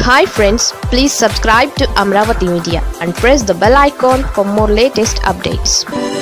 hi friends please subscribe to Amaravati media and press the bell icon for more latest updates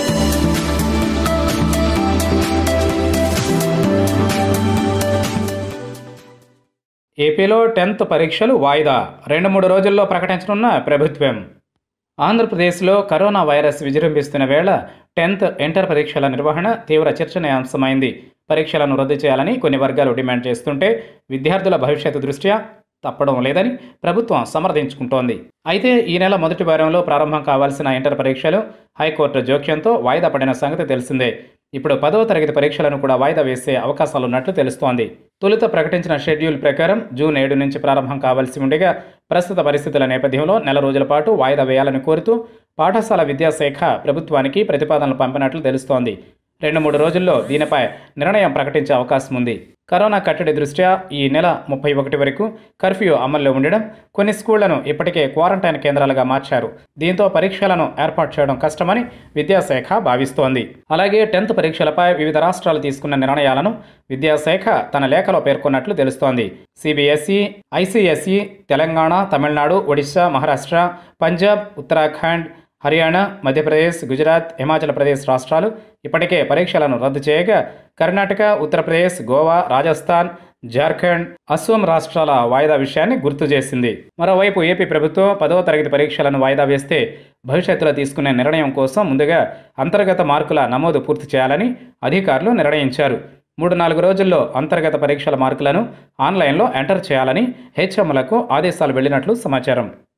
ఏపీలో tenth పరీక్షలు వాయిదా రెండు మూడు రోజుల్లో ప్రకటించనున్న ప్రభుత్వం ఆంధ్రప్రదేశ్లో కరోనా వైరస్ విజృంభిస్తున్న వేళ టెన్త్ ఇంటర్ పరీక్షల నిర్వహణ తీవ్ర చర్చనీయాంశమైంది పరీక్షలను రద్దు చేయాలని కొన్ని వర్గాలు డిమాండ్ చేస్తుంటే విద్యార్థుల భవిష్యత్తు దృష్ట్యా తప్పడం లేదని ప్రభుత్వం సమర్థించుకుంటోంది అయితే ఈ నెల మొదటి వారంలో ప్రారంభం కావాల్సిన ఇంటర్ పరీక్షలు హైకోర్టు జోక్యంతో వాయిదా పడిన సంగతి తెలిసిందే ఇప్పుడు పదవ తరగతి పరీక్షలను కూడా వాయిదా వేసే అవకాశాలున్నట్లు తెలుస్తోంది తొలుత ప్రకటించిన షెడ్యూల్ ప్రకారం జూన్ ఏడు నుంచి ప్రారంభం కావాల్సి ఉండగా ప్రస్తుత పరిస్థితుల నేపథ్యంలో నెల రోజుల పాటు వాయిదా వేయాలని కోరుతూ పాఠశాల విద్యాశాఖ ప్రభుత్వానికి ప్రతిపాదనలు పంపినట్లు తెలుస్తోంది రెండు మూడు రోజుల్లో దీనిపై నిర్ణయం ప్రకటించే అవకాశం ఉంది కరోనా కట్టడి దృష్ట్యా ఈ నెల ముప్పై ఒకటి వరకు కర్ఫ్యూ అమల్లో ఉండడం కొన్ని స్కూళ్లను ఇప్పటికే క్వారంటైన్ కేంద్రాలుగా మార్చారు దీంతో పరీక్షలను ఏర్పాటు చేయడం కష్టమని విద్యాశాఖ భావిస్తోంది అలాగే టెన్త్ పరీక్షలపై వివిధ రాష్ట్రాలు తీసుకున్న నిర్ణయాలను విద్యాశాఖ తన లేఖలో పేర్కొన్నట్లు తెలుస్తోంది సిబిఎస్ఈ ఐసిఎస్ఈ తెలంగాణ తమిళనాడు ఒడిశా మహారాష్ట్ర పంజాబ్ ఉత్తరాఖండ్ హర్యానా మధ్యప్రదేశ్ గుజరాత్ హిమాచల్ ప్రదేశ్ రాష్ట్రాలు ఇప్పటికే పరీక్షలను రద్దు చేయగా కర్ణాటక ఉత్తరప్రదేశ్ గోవా రాజస్థాన్ జార్ఖండ్ అస్సోం రాష్ట్రాల వాయిదా విషయాన్ని గుర్తు చేసింది మరోవైపు ఏపీ ప్రభుత్వం పదవ తరగతి పరీక్షలను వాయిదా వేస్తే భవిష్యత్తులో తీసుకునే నిర్ణయం కోసం ముందుగా అంతర్గత మార్కుల నమోదు పూర్తి చేయాలని అధికారులు నిర్ణయించారు మూడు నాలుగు రోజుల్లో అంతర్గత పరీక్షల మార్కులను ఆన్లైన్లో ఎంటర్ చేయాలని హెచ్ఎంలకు ఆదేశాలు వెళ్ళినట్లు సమాచారం